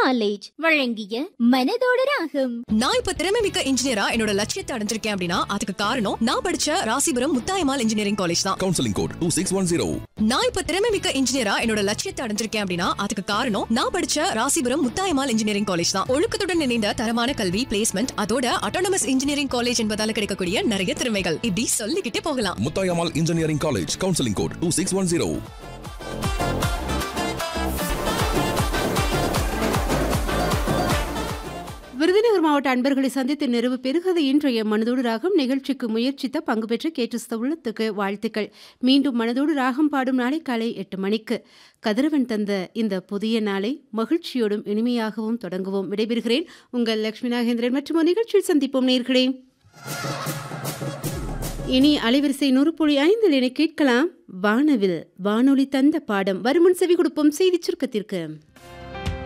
College வழங்கிய மனதோடு ராகம் நான் இப்ப திறமை மிக்க இன்ஜினியரா என்னோட லட்சியத்தை அடைஞ்சிருக்கேன் அப்படின்னா அதுக்கு காரணம் நான் படிச்ச ராசிபுரம் முத்தாயமால் இன்ஜினியரிங் காலேஜ் தான் counseling code 2610. நான் இப்ப திறமை மிக்க இன்ஜினியரா என்னோட லட்சியத்தை அடைஞ்சிருக்கேன் அப்படின்னா அதுக்கு காரணம் நான் படிச்ச ராசிபுரம் முத்தாயமால் இன்ஜினியரிங் காலேஜ் தான் ஒழுக்கத்துடன் இணைந்த தரமான கல்வி பிளேஸ்மெண்ட் அதோட அட்டானமஸ் இன்ஜினியரிங் காலேஜ் என்பதால கிடைக்கக்கூடிய நிறைய திறமைகள் இப்படி சொல்லிக்கிட்டே போகலாம் Mutayamal Engineering College, counseling code 2610. Virudhunagar மாவட்ட அன்பர்களை சந்தித்து நிறைவு பெறுகிறது இன்றைய மனதோடு ராகம் நிகழ்ச்சிக்கு முயற்சித்த பங்கு பெற்ற கேட்டு உள்ளத்துக்கு வாழ்த்துக்கள் மீண்டும் மனதோடு ராகம் பாடும் நாளை காலை எட்டு மணிக்கு கதிரவன் தந்த இந்த புதிய நாளை மகிழ்ச்சியோடும் இனிமையாகவும் தொடங்குவோம் விடைபெறுகிறேன் உங்கள் லட்சுமி நாகேந்திரன் மற்றும் ஒரு நிகழ்ச்சியில் சந்திப்போம் நேர்களே இனி அலைவரிசை நூறு புள்ளி ஐந்தில் என கேட்கலாம் வானவில் வானொலி தந்த பாடம் வருமுன் செவி கொடுப்போம் செய்தி சுருக்கத்திற்கு